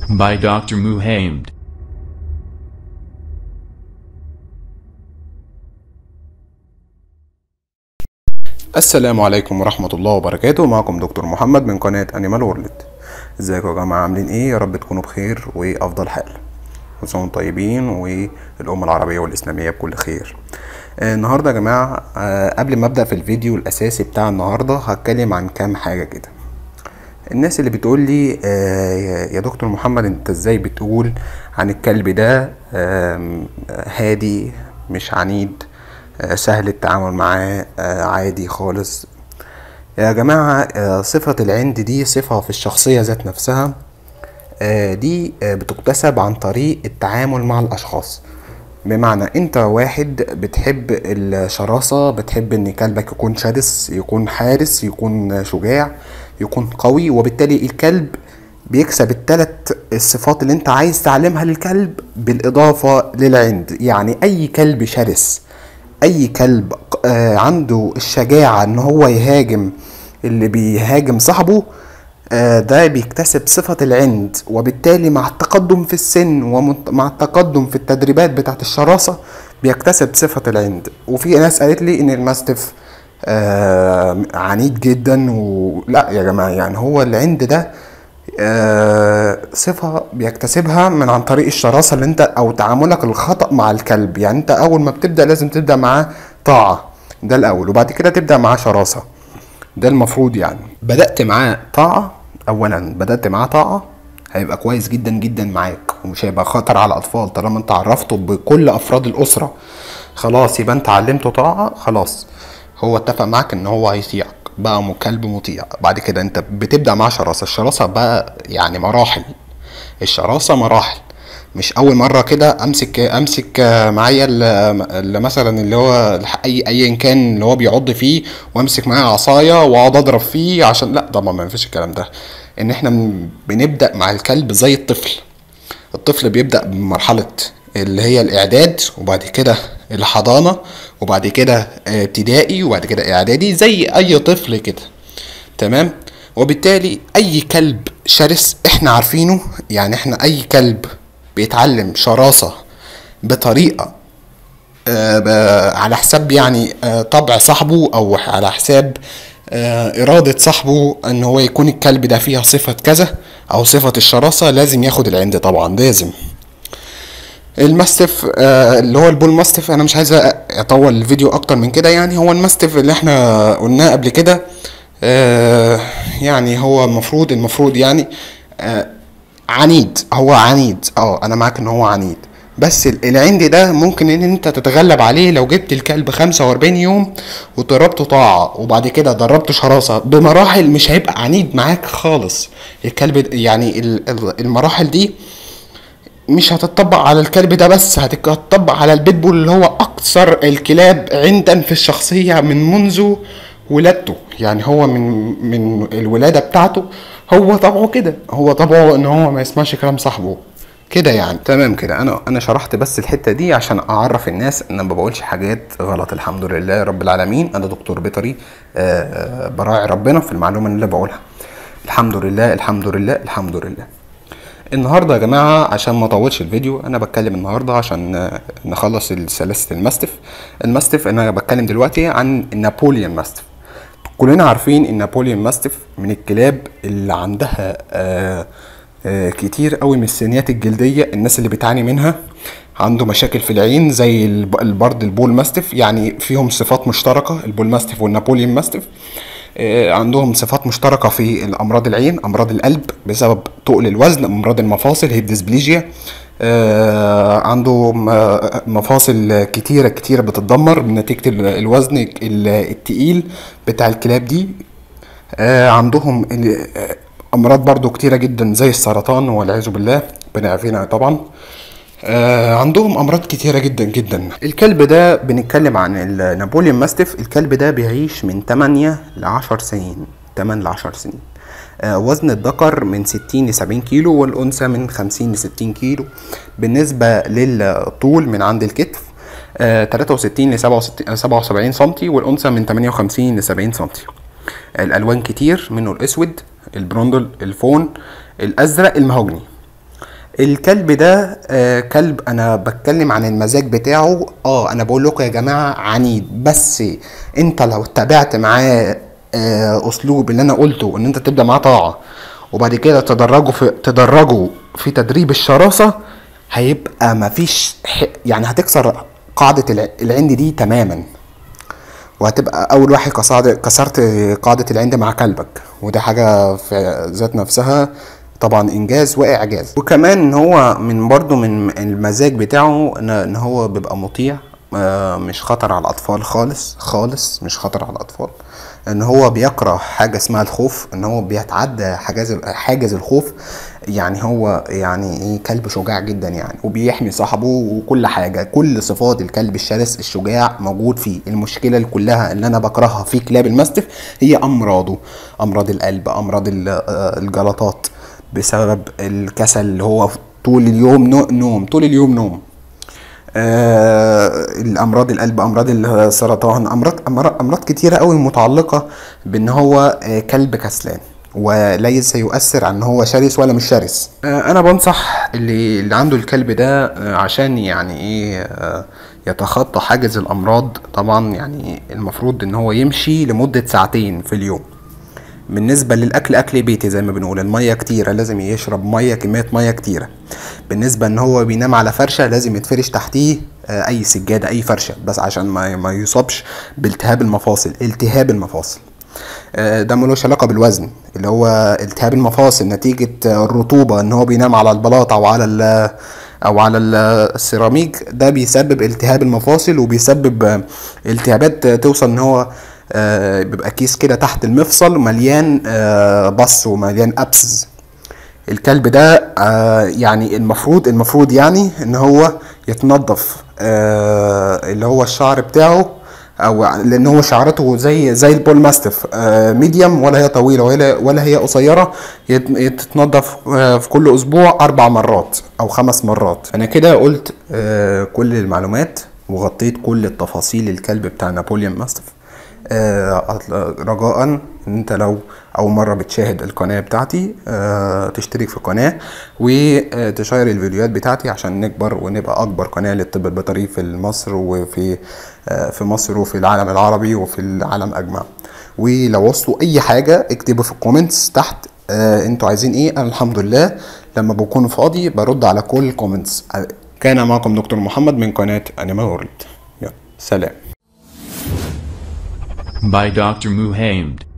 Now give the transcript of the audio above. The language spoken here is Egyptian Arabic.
by Dr. Muhammad. السلام عليكم ورحمة الله وبركاته معكم دكتور محمد من قناة أنيمال وورلد ازيكم يا جماعة عاملين ايه يا رب تكونوا بخير وأفضل حال كل سنة وانتم طيبين والأمة العربية والإسلامية بكل خير آه، النهاردة يا جماعة آه، قبل ما أبدأ في الفيديو الأساسي بتاع النهاردة هتكلم عن كام حاجة كده الناس اللي بتقول لي آه يا- يا دكتور محمد انت ازاي بتقول عن الكلب ده آم، هادي مش عنيد آه سهل التعامل معاه آه عادي خالص يا جماعة آه صفة العند دي صفة في الشخصية ذات نفسها آه دي آه بتكتسب عن طريق التعامل مع الأشخاص بمعنى انت واحد بتحب الشراسة بتحب ان كلبك يكون شرس يكون حارس يكون شجاع يكون قوي وبالتالي الكلب بيكسب التلات الصفات اللي انت عايز تعلمها للكلب بالاضافة للعند يعني اي كلب شرس اي كلب آه عنده الشجاعة ان هو يهاجم اللي بيهاجم صاحبه آه، ده بيكتسب صفة العند وبالتالي مع التقدم في السن ومع التقدم في التدريبات بتاعت الشراسة بيكتسب صفة العند وفي ناس قالت لي ان الماستف آه عنيد جدا ولا يا جماعة يعني هو العند ده آه صفة بيكتسبها من عن طريق الشراسة اللي انت او تعاملك الخطأ مع الكلب يعني انت اول ما بتبدأ لازم تبدأ معاه طاعة ده الاول وبعد كده تبدأ معاه شراسة ده المفروض يعني بدأت معاه طاعة أولا بدأت معاه طاعة هيبقى كويس جدا جدا معاك ومش هيبقى خطر على الأطفال طالما أنت عرفته بكل أفراد الأسرة خلاص يبقى أنت علمته طاعة خلاص هو اتفق معاك إن هو هيطيعك بقى م- كلب مطيع بعد كده أنت بتبدأ معاه شراسة الشراسة بقى يعني مراحل الشراسة مراحل مش اول مره كده امسك امسك معايا ال- ال- مثلا اللي هو الح- اي ايا كان اللي هو بيعض فيه وامسك معاه عصايه واقعد اضرب فيه عشان لا طبعا ما ينفعش الكلام ده ان احنا بن- بنبدا مع الكلب زي الطفل الطفل بيبدا بمرحله اللي هي الاعداد وبعد كده الحضانه وبعد كده آه، ابتدائي وبعد كده اعدادي زي اي طفل كده تمام وبالتالي اي كلب شرس احنا عارفينه يعني احنا اي كلب بيتعلم شراسة بطريقة آه، ب- على حساب يعني آه، طبع صاحبه او على حساب آه، إرادة صاحبه ان هو يكون الكلب ده فيها صفة كذا او صفة الشراسة لازم ياخد العند طبعا لازم الماستف آه، اللي هو البول ماستف انا مش عايز اطول الفيديو اكتر من كده يعني هو الماستف اللي احنا قلناه قبل كده آه، يعني هو المفروض المفروض يعني آه، عنيد هو عنيد اه انا معاك ان هو عنيد بس ال- العند ده ممكن ان انت تتغلب عليه لو جبت الكلب 45 يوم ودربته طاعة وبعد كده دربته شراسة بمراحل مش هيبقى عنيد معاك خالص الكلب د- يعني ال- ال- المراحل دي مش هتطبق على الكلب ده بس هتك- هتطبق على البيتبول اللي هو اكثر الكلاب عندا في الشخصية من منذ ولادته يعني هو من من الولادة بتاعته هو طبعه كده هو طبعه ان هو ما يسمعش كلام صاحبه كده يعني تمام كده انا انا شرحت بس الحته دي عشان اعرف الناس ان انا ما بقولش حاجات غلط الحمد لله رب العالمين انا دكتور بيطري آه، آه، براعي ربنا في المعلومه اللي بقولها الحمد لله الحمد لله الحمد لله النهارده يا جماعه عشان ما اطولش الفيديو انا بتكلم النهارده عشان آه، نخلص سلاسل الماستف الماستف انا بتكلم دلوقتي عن النابوليون ماستف كلنا عارفين ان نابوليون ماستف من الكلاب اللي عندها آه آه كتير قوي من الثنيات الجلديه الناس اللي بتعاني منها عنده مشاكل في العين زي الب- البرد البول ماستف يعني فيهم صفات مشتركه البول ماستف والنابوليون ماستف آه، عندهم صفات مشتركة في الأمراض العين أمراض القلب بسبب تقل الوزن أمراض المفاصل هيب ديسبليجيا آه، عندهم آه، مفاصل كتيرة كتيرة بتتدمر نتيجة ال- الوزن ال- التقيل بتاع الكلاب دي آه، عندهم ال- آه، أمراض برضو كتيرة جدا زي السرطان والعياذ بالله ربنا يعافينا طبعا آه عندهم امراض كتيره جدا جدا الكلب ده بنتكلم عن النابوليون ماستيف الكلب ده بيعيش من 8 ل 10 سنين 8 ل 10 سنين آه وزن الذكر من 60 ل 70 كيلو والانثى من 50 ل 60 كيلو بالنسبه للطول من عند الكتف آه 63 ل 67 77 سنتي والانثى من 58 ل 70 سنتي الالوان كتير منه الاسود البروندل الفون الازرق المهوجني الكلب ده آه كلب انا بتكلم عن المزاج بتاعه اه انا بقول لكم يا جماعه عنيد بس انت لو اتبعت معاه آه اسلوب اللي انا قلته ان انت تبدا معاه طاعه وبعد كده تدرجه في تدرجه في تدريب الشراسه هيبقى مفيش ح- يعني هتكسر قاعده الع- العند دي تماما وهتبقى اول واحد كسرت كسرت قاعده العند مع كلبك وده حاجه في ذات نفسها طبعا انجاز واعجاز وكمان ان هو من برضو من المزاج بتاعه ان إن هو بيبقى مطيع آه، مش خطر على الاطفال خالص خالص مش خطر على الاطفال ان هو بيكره حاجه اسمها الخوف ان هو بيتعدى حاجز حاجز الخوف يعني هو يعني ايه كلب شجاع جدا يعني وبيحمي صاحبه وكل حاجه كل صفات الكلب الشرس الشجاع موجود فيه المشكله اللي كلها اللي انا بكرهها في كلاب الماستف هي امراضه امراض القلب امراض ال- آه، الجلطات بسبب الكسل اللي هو طول اليوم نو- نوم طول اليوم نوم آه الامراض القلب امراض السرطان امراض امراض, أمراض كتيره قوي متعلقه بان هو آه كلب كسلان وليس يؤثر عن ان هو شرس ولا مش شرس آه انا بنصح اللي اللي عنده الكلب ده آه عشان يعني ايه آه يتخطى حاجز الامراض طبعا يعني المفروض ان هو يمشي لمده ساعتين في اليوم بالنسبة للأكل أكل بيتي زي ما بنقول المية كتيرة لازم يشرب مية كمية مية كتيرة بالنسبة إن هو بينام على فرشة لازم يتفرش تحتيه آه، أي سجادة أي فرشة بس عشان ما ما يصابش بالتهاب المفاصل التهاب المفاصل آه، ده ملوش علاقة بالوزن اللي هو التهاب المفاصل نتيجة آه، الرطوبة إن هو بينام على البلاط أو على ال أو على ال- السيراميك ده بيسبب التهاب المفاصل وبيسبب آه، التهابات آه، توصل إن هو آه، بيبقى كيس كده تحت المفصل مليان آه، بص ومليان ابسز الكلب ده آه، يعني المفروض المفروض يعني ان هو يتنضف آه، اللي هو الشعر بتاعه او لان هو شعرته زي زي البول ماستف آه، ميديوم ولا هي طويله ولا ولا هي قصيره يت- يتنضف آه، في كل اسبوع اربع مرات او خمس مرات انا كده قلت آه، كل المعلومات وغطيت كل التفاصيل الكلب بتاع نابوليون ماستف آه، أطل- رجاء ان انت لو اول مره بتشاهد القناه بتاعتي آه، تشترك في القناه وتشير الفيديوهات بتاعتي عشان نكبر ونبقى اكبر قناه للطب البيطري في مصر وفي آه، في مصر وفي العالم العربي وفي العالم اجمع ولو وصلوا اي حاجه اكتبوا في الكومنتس تحت آه، انتوا عايزين ايه انا الحمد لله لما بكون فاضي برد على كل الكومنتس كان معكم دكتور محمد من قناه انيمال وورلد يلا سلام by Dr. Muhammad.